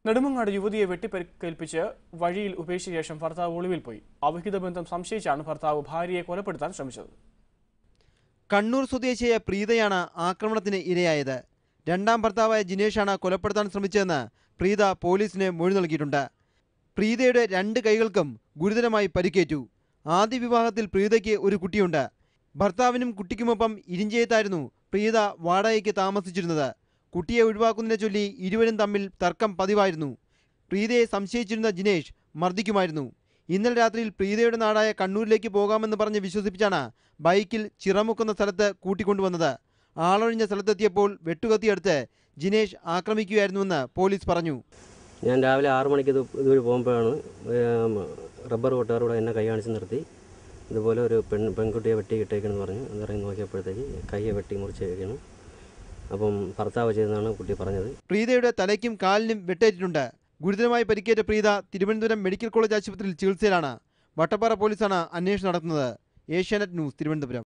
നെടുമങ്ങാട് യുവതിയെ വെട്ടിപ്പരിക്കേൽപ്പിച്ച് വഴിയിൽ ഉപേക്ഷിച്ച ശേഷം ഭർത്താവ് ഒളിവിൽ പോയി അവിഹിത ബന്ധം സംശയിച്ചാണ് ഭർത്താവ് ഭാര്യയെ കൊലപ്പെടുത്താൻ ശ്രമിച്ചത് കണ്ണൂർ സ്വദേശിയായ പ്രീതയാണ് ആക്രമണത്തിന് ഇരയായത് രണ്ടാം ഭർത്താവായ ജിനേഷാണ് കൊലപ്പെടുത്താൻ ശ്രമിച്ചതെന്ന് പ്രീത പോലീസിന് മൊഴി നൽകിയിട്ടുണ്ട് പ്രീതയുടെ രണ്ട് കൈകൾക്കും ഗുരുതരമായി പരിക്കേറ്റു ആദ്യ വിവാഹത്തിൽ പ്രീതയ്ക്ക് ഒരു കുട്ടിയുണ്ട് ഭർത്താവിനും കുട്ടിക്കുമൊപ്പം ഇരിഞ്ചയത്തായിരുന്നു പ്രീത വാടകയ്ക്ക് താമസിച്ചിരുന്നത് കുട്ടിയെ ഒഴിവാക്കുന്നതിനെ ചൊല്ലി ഇരുവരും തമ്മിൽ തർക്കം പതിവായിരുന്നു പ്രീതയെ സംശയിച്ചിരുന്ന ജിനേഷ് മർദ്ദിക്കുമായിരുന്നു ഇന്നലെ രാത്രിയിൽ പ്രീതയുടെ നാടായ കണ്ണൂരിലേക്ക് പോകാമെന്ന് പറഞ്ഞ് വിശ്വസിപ്പിച്ചാണ് ബൈക്കിൽ ചിറമുക്കുന്ന സ്ഥലത്ത് കൂട്ടിക്കൊണ്ടുവന്നത് ആളൊഴിഞ്ഞ സ്ഥലത്തെത്തിയപ്പോൾ വെട്ടുകത്തിയെടുത്ത് ജിനേഷ് ആക്രമിക്കുകയായിരുന്നുവെന്ന് പോലീസ് പറഞ്ഞു ഞാൻ രാവിലെ ആറു മണിക്ക് ഇത് ഇതുവഴി പോകുമ്പോഴാണ് ഏം, റബ്ബർ വെട്ടുകാരോട് എന്നെ കൈ കാണിച്ച് നിർത്തി ഇതുപോലെ ഒരു പെൺ പെൺകുട്ടിയെ വെട്ടി ഇട്ടേക്കെന്ന് പറഞ്ഞു എന്നിറങ്ങി നോക്കിയപ്പോഴത്തേക്ക് കൈയെ വെട്ടി മുറിച്ചേക്കാണ് അപ്പം ഭർത്താവ് ചെയ്തെന്നാണ് കുട്ടി പറഞ്ഞത് പ്രീതയുടെ തലയ്ക്കും കാലിനും വെട്ടേറ്റിട്ടുണ്ട് ഗുരുതരമായി പരിക്കേറ്റ പ്രീത തിരുവനന്തപുരം മെഡിക്കൽ കോളേജ് ആശുപത്രിയിൽ ചികിത്സയിലാണ് വട്ടപ്പാറ പോലീസാണ് അന്വേഷണം നടത്തുന്നത് ഏഷ്യാനെറ്റ് ന്യൂസ് തിരുവനന്തപുരം